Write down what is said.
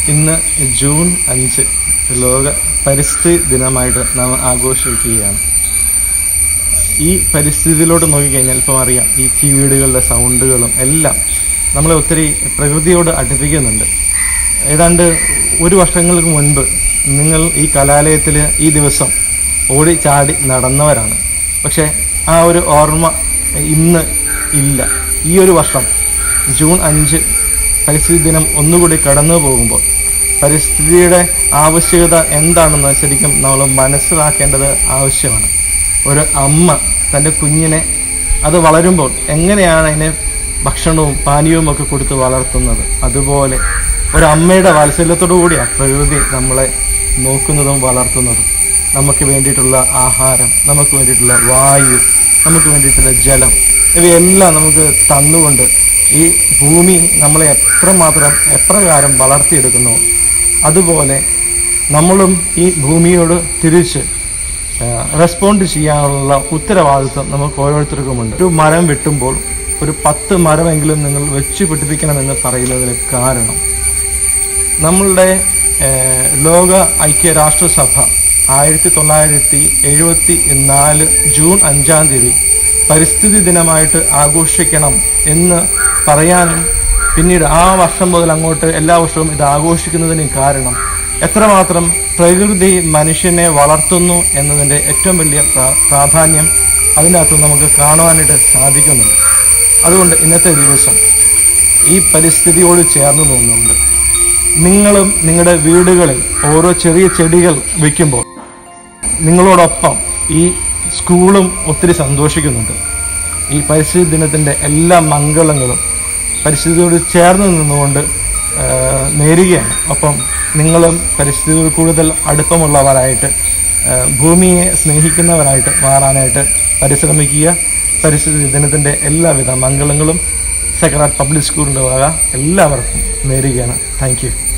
ഇന്ന് ജൂൺ അഞ്ച് ലോക പരിസ്ഥിതി ദിനമായിട്ട് നാം ആഘോഷിക്കുകയാണ് ഈ പരിസ്ഥിതിയിലോട്ട് നോക്കിക്കഴിഞ്ഞാൽ ഇപ്പം അറിയാം ഈ കീവീടുകളുടെ സൗണ്ടുകളും എല്ലാം നമ്മളെ ഒത്തിരി പ്രകൃതിയോട് അടുപ്പിക്കുന്നുണ്ട് ഏതാണ്ട് ഒരു വർഷങ്ങൾക്ക് മുൻപ് നിങ്ങൾ ഈ കലാലയത്തിൽ ഈ ദിവസം ഓടി ചാടി നടന്നവരാണ് പക്ഷേ ആ ഒരു ഓർമ്മ ഇന്ന് ഇല്ല ഈ ഒരു വർഷം ജൂൺ അഞ്ച് പരിസ്ഥിതി ദിനം ഒന്നുകൂടി കടന്നു പോകുമ്പോൾ പരിസ്ഥിതിയുടെ ആവശ്യകത എന്താണെന്ന് ശരിക്കും നമ്മൾ മനസ്സിലാക്കേണ്ടത് ആവശ്യമാണ് ഒരു അമ്മ തൻ്റെ കുഞ്ഞിനെ അത് വളരുമ്പോൾ എങ്ങനെയാണ് അതിനെ ഭക്ഷണവും പാനീയവും ഒക്കെ കൊടുത്ത് വളർത്തുന്നത് അതുപോലെ ഒരു അമ്മയുടെ വാത്സല്യത്തോടു കൂടിയാണ് പ്രകൃതി നമ്മളെ നോക്കുന്നതും വളർത്തുന്നതും നമുക്ക് വേണ്ടിയിട്ടുള്ള ആഹാരം നമുക്ക് വേണ്ടിയിട്ടുള്ള വായു നമുക്ക് വേണ്ടിയിട്ടുള്ള ജലം ഇവയെല്ലാം നമുക്ക് തന്നുകൊണ്ട് ഈ ഭൂമി നമ്മളെ എത്രമാത്രം എപ്രകാരം വളർത്തിയെടുക്കുന്നു അതുപോലെ നമ്മളും ഈ ഭൂമിയോട് തിരിച്ച് റെസ്പോണ്ട് ചെയ്യാനുള്ള ഉത്തരവാദിത്വം നമുക്ക് ഓരോരുത്തർക്കുമുണ്ട് ഒരു മരം വെട്ടുമ്പോൾ ഒരു പത്ത് മരമെങ്കിലും നിങ്ങൾ വെച്ച് പിടിപ്പിക്കണമെന്ന് പറയുന്നതിന് കാരണം നമ്മളുടെ ഏഹ്, ലോക ഐക്യരാഷ്ട്രസഭ ആയിരത്തി തൊള്ളായിരത്തി എഴുപത്തി നാല് ജൂൺ അഞ്ചാം തീയതി പരിസ്ഥിതി ദിനമായിട്ട് ആഘോഷിക്കണം എന്ന് പറയാനും പിന്നീട് ആ വർഷം മുതൽ അങ്ങോട്ട് എല്ലാ വർഷവും ഇത് ആഘോഷിക്കുന്നതിന് കാരണം എത്രമാത്രം പ്രകൃതി മനുഷ്യനെ വളർത്തുന്നു എന്നതിൻ്റെ ഏറ്റവും വലിയ പ്രാ- പ്രാധാന്യം അതിനകത്ത് നമുക്ക് കാണുവാനായിട്ട് സാധിക്കുന്നുണ്ട് അതുകൊണ്ട് ഇന്നത്തെ ദിവസം ഈ പരിസ്ഥിതിയോട് ചേർന്ന് തോന്നുന്നുണ്ട് നിങ്ങളും നിങ്ങളുടെ വീടുകളിൽ ഓരോ ചെറിയ ചെടികൾ വെക്കുമ്പോൾ നിങ്ങളോടൊപ്പം ഈ സ്കൂളും ഒത്തിരി സന്തോഷിക്കുന്നുണ്ട് ഈ പരിസ്ഥിതി ദിനത്തിൻ്റെ എല്ലാ മംഗളങ്ങളും പരിസ്ഥിതിയോട് ചേർന്ന് നിന്നുകൊണ്ട് ആ, നേരുകയാണ് ഒപ്പം നിങ്ങളും പരിസ്ഥിതിയോട് കൂടുതൽ അടുപ്പമുള്ളവരായിട്ട് ആ, ഭൂമിയെ സ്നേഹിക്കുന്നവരായിട്ട് മാറാനായിട്ട് പരിശ്രമിക്കുക പരിസ്ഥിതി ദിനത്തിൻ്റെ എല്ലാവിധ മംഗളങ്ങളും സെക്രട്ടറി പബ്ലിക് സ്കൂളിൻ്റെ വക എല്ലാവർക്കും നേരുകയാണ് താങ്ക് യു